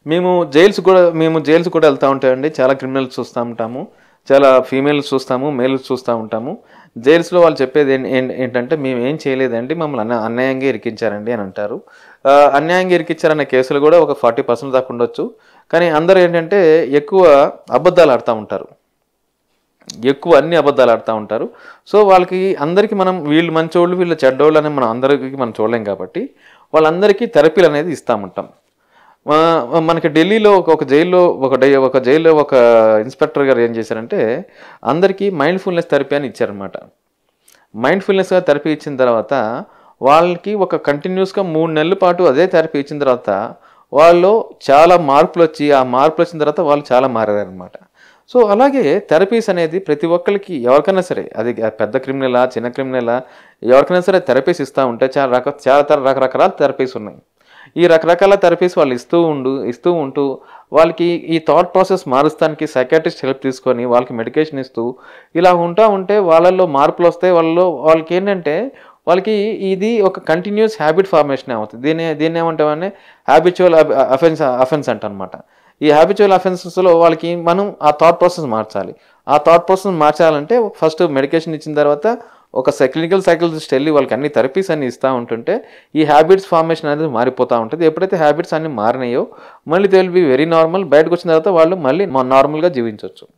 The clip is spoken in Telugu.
మేము జైల్స్ కూడా మేము జైల్స్ కూడా వెళ్తూ ఉంటామండి చాలా క్రిమినల్స్ చూస్తూ ఉంటాము చాలా ఫీమేల్స్ చూస్తాము మేల్స్ చూస్తూ ఉంటాము జైల్స్లో వాళ్ళు చెప్పేది ఏం- ఏం- ఏంటంటే మేము ఏం చేయలేదండి మమ్మల్ని అన్య అన్యాయంగా ఇరికించారండి అని అంటారు ఆ, అన్యాయంగా ఇరికించారనే కేసులు కూడా ఒక ఫార్టీ పర్సెంట్ దాకా ఉండొచ్చు కానీ అందరూ ఏంటంటే ఎక్కువ అబద్ధాలు ఆడుతూ ఉంటారు ఎక్కువ అన్ని అబద్ధాలు ఆడుతూ ఉంటారు సో వాళ్ళకి అందరికీ మనం వీళ్ళు మంచోళ్ళు వీళ్ళు చెడ్డోళ్ళు అని మనం అందరికీ మనం చూడలేం కాబట్టి వాళ్ళందరికీ థెరపీలు అనేది ఇస్తామంటాం మా- మనకి ఢిల్లీలో ఒక ఒక జైల్లో ఒక డే ఒక జైల్లో ఒక ఇన్స్పెక్టర్ గారు ఏం చేశారంటే అందరికీ మైండ్ఫుల్నెస్ థెరపీ అని ఇచ్చారనమాట మైండ్ఫుల్నెస్గా థెరపీ ఇచ్చిన తర్వాత వాళ్ళకి ఒక కంటిన్యూస్గా మూడు నెలల పాటు అదే థెరపీ ఇచ్చిన తర్వాత వాళ్ళు చాలా మార్పులు వచ్చి ఆ మార్పులు వచ్చిన తర్వాత వాళ్ళు చాలా మారారనమాట సో అలాగే థెరపీస్ అనేది ప్రతి ఒక్కరికి ఎవరికైనా సరే అది పెద్ద క్రిమినలా చిన్న క్రిమినలా ఎవరికైనా సరే థెరపీస్ ఇస్తూ ఉంటే చాలా రక చాలా తర- రకరకాల థెరపీస్ ఉన్నాయి ఈ రకరకాల థెరపీస్ వాళ్ళు ఇస్తూ ఉండు ఇస్తూ ఉంటూ వాళ్ళకి ఈ థాట్ ప్రాసెస్ మారుస్తానికి సైకాట్రిస్ట్ హెల్ప్ తీసుకొని వాళ్ళకి మెడికేషన్ ఇస్తూ ఇలా ఉంటా ఉంటే వాళ్ళల్లో మార్పులు వస్తాయి వాళ్ళలో వాళ్ళకి ఏంటంటే వాళ్ళకి ఇది ఒక కంటిన్యూస్ హ్యాబిట్ ఫార్మేషన్ అవుతుంది దీన్ని దీన్ని ఏమంటామని హ్యాబిచువల్ అఫెన్స్ అఫెన్స్ అంట అనమాట ఈ హ్యాబిచువల్ అఫెన్సెస్లో వాళ్ళకి మనం ఆ థాట్ ప్రాసెస్ మార్చాలి ఆ థాట్ ప్రాసెస్ మార్చాలంటే ఫస్ట్ మెడికేషన్ ఇచ్చిన తర్వాత ఒక క్లినికల్ సైకాలజిస్ట్ వెళ్ళి వాళ్ళకి అన్ని థెరపీస్ అన్ని ఇస్తూ ఉంటుంటే ఈ హ్యాబిట్స్ ఫార్మేషన్ అనేది మారిపోతూ ఉంటుంది ఎప్పుడైతే హ్యాబిట్స్ అన్ని మారినాయో మళ్ళీ they will be very normal బయటకు వచ్చిన తర్వాత వాళ్ళు మళ్ళీ నార్మల్గా జీవించవచ్చు